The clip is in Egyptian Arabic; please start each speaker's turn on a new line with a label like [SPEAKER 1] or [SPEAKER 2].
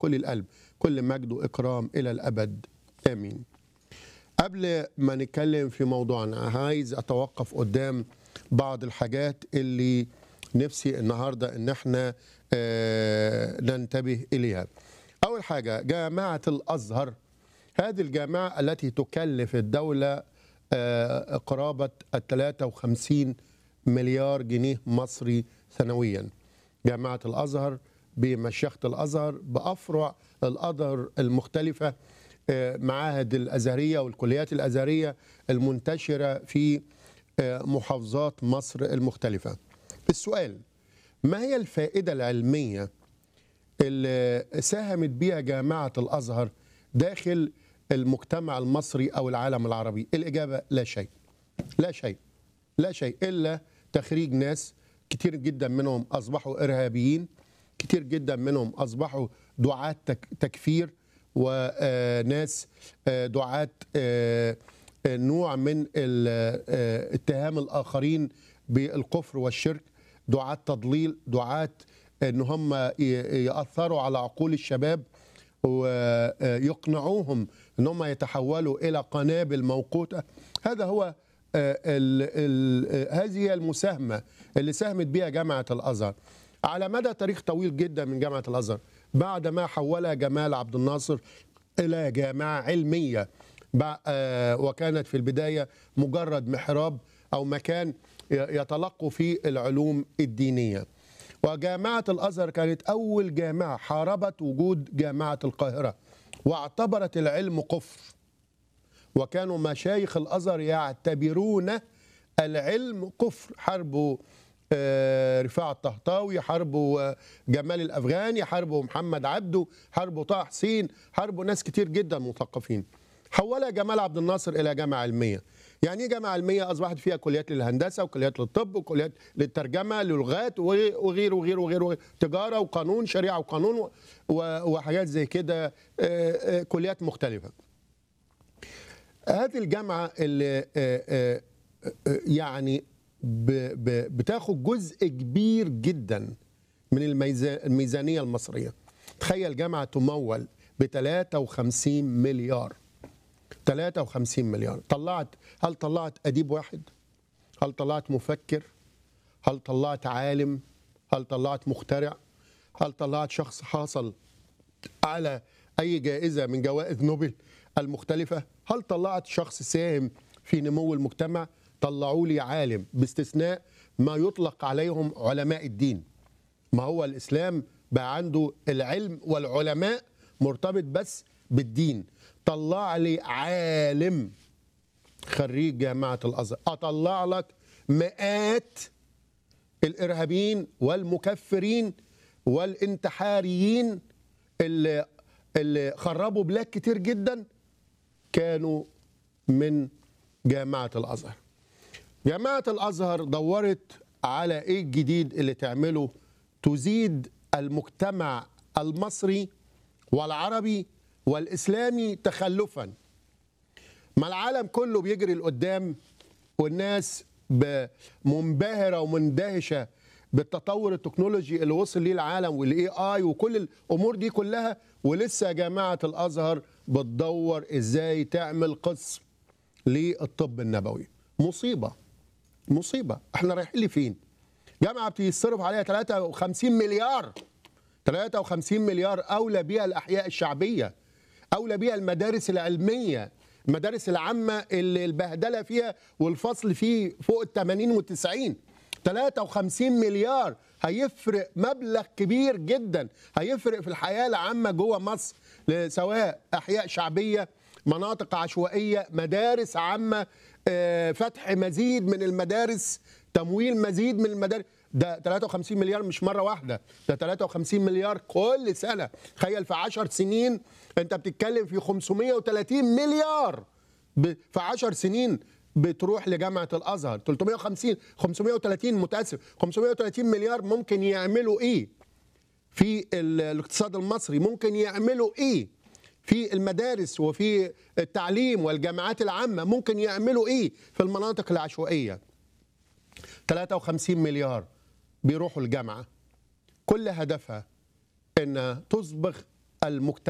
[SPEAKER 1] كل القلب كل مجد واكرام الى الابد امين قبل ما نتكلم في موضوعنا عايز اتوقف قدام بعض الحاجات اللي نفسي النهارده ان احنا آه، ننتبه اليها اول حاجه جامعه الازهر هذه الجامعه التي تكلف الدوله آه، قرابه ال 53 مليار جنيه مصري سنويا جامعه الازهر بمشيخه الازهر بافرع الازهر المختلفه آه، معاهد الازهريه والكليات الازهريه المنتشره في آه، محافظات مصر المختلفه السؤال ما هي الفائده العلميه اللي ساهمت بها جامعه الازهر داخل المجتمع المصري او العالم العربي الاجابه لا شيء لا شيء لا شيء الا تخريج ناس كتير جدا منهم اصبحوا ارهابيين كتير جدا منهم اصبحوا دعاة تك- تكفير وناس دعاة آه، آه، نوع من ال- آه، اتهام الاخرين بالكفر والشرك دعاة تضليل دعاة ان هم ي- ياثروا على عقول الشباب ويقنعوهم ان هم يتحولوا الى قنابل موقوته هذا هو آه، ال ال هذه هي المساهمه اللي ساهمت بها جامعه الازهر على مدى تاريخ طويل جدا من جامعه الازهر بعد ما حولها جمال عبد الناصر الى جامعه علميه بع- آه، وكانت في البدايه مجرد محراب او مكان ي- يتلقوا فيه العلوم الدينيه وجامعة الأزهر كانت أول جامعة حاربت وجود جامعة القاهرة واعتبرت العلم كفر وكانوا مشايخ الأزهر يعتبرون العلم كفر حاربوا آه، رفاعة الطهطاوي حاربوا آه، جمال الأفغاني حاربوا محمد عبده حاربوا طه حسين حاربوا ناس كتير جدا مثقفين حولها جمال عبد الناصر إلى جامعة علمية يعني ايه جامعة علمية أصبحت فيها كليات للهندسة وكليات للطب وكليات للترجمة للغات وغير وغير وغير وغير, وغير. تجارة وقانون شريعة وقانون و- و- وحاجات زي كده آه، آه، كليات مختلفة هذه الجامعة اللي آه، آه، آه، يعني ب- ب- بتاخد جزء كبير جدا من الميزا- الميزانية المصرية تخيل جامعة تمول ب 53 مليار 53 مليار طلعت هل طلعت أديب واحد هل طلعت مفكر هل طلعت عالم هل طلعت مخترع هل طلعت شخص حاصل على أي جائزة من جوائز نوبل المختلفة هل طلعت شخص ساهم في نمو المجتمع طلعوا لي عالم باستثناء ما يطلق عليهم علماء الدين ما هو الإسلام بقى عنده العلم والعلماء مرتبط بس بالدين طلع لي عالم خريج جامعة الأزهر أطلع لك مئات الإرهابيين والمكفرين والانتحاريين اللي, اللي خربوا بلاد كتير جدا كانوا من جامعة الأزهر جامعة الأزهر دورت على إيه الجديد اللي تعمله تزيد المجتمع المصري والعربي والإسلامي تخلفا ما العالم كله بيجري لقدام والناس ب- منبهرة ومندهشة بالتطور التكنولوجي اللي وصل ليه العالم والاي اي وكل الامور دي كلها ولسه جامعه الازهر بتدور ازاي تعمل قسم للطب النبوي مصيبه مصيبه احنا رايحين لفين جامعه بتصرف عليها 53 مليار 53 مليار اولى بيها الاحياء الشعبيه اولى بيها المدارس العلميه المدارس العامه اللي البهدله فيها والفصل فيه فوق ال 80 و 90 53 مليار هيفرق مبلغ كبير جدا هيفرق في الحياه العامه جوه مصر سواء احياء شعبيه مناطق عشوائيه مدارس عامه آه، فتح مزيد من المدارس تمويل مزيد من المدارس ده 53 مليار مش مره واحده ده 53 مليار كل سنه تخيل في 10 سنين انت بتتكلم في 530 مليار ب- في 10 سنين بتروح لجامعه الازهر 350 530 متاسف 530 مليار ممكن يعملوا ايه في ال- الاقتصاد المصري ممكن يعملوا ايه في المدارس وفي التعليم والجامعات العامه ممكن يعملوا ايه في المناطق العشوائيه 53 مليار بيروحوا الجامعه كل هدفها ان تصبغ المجتمع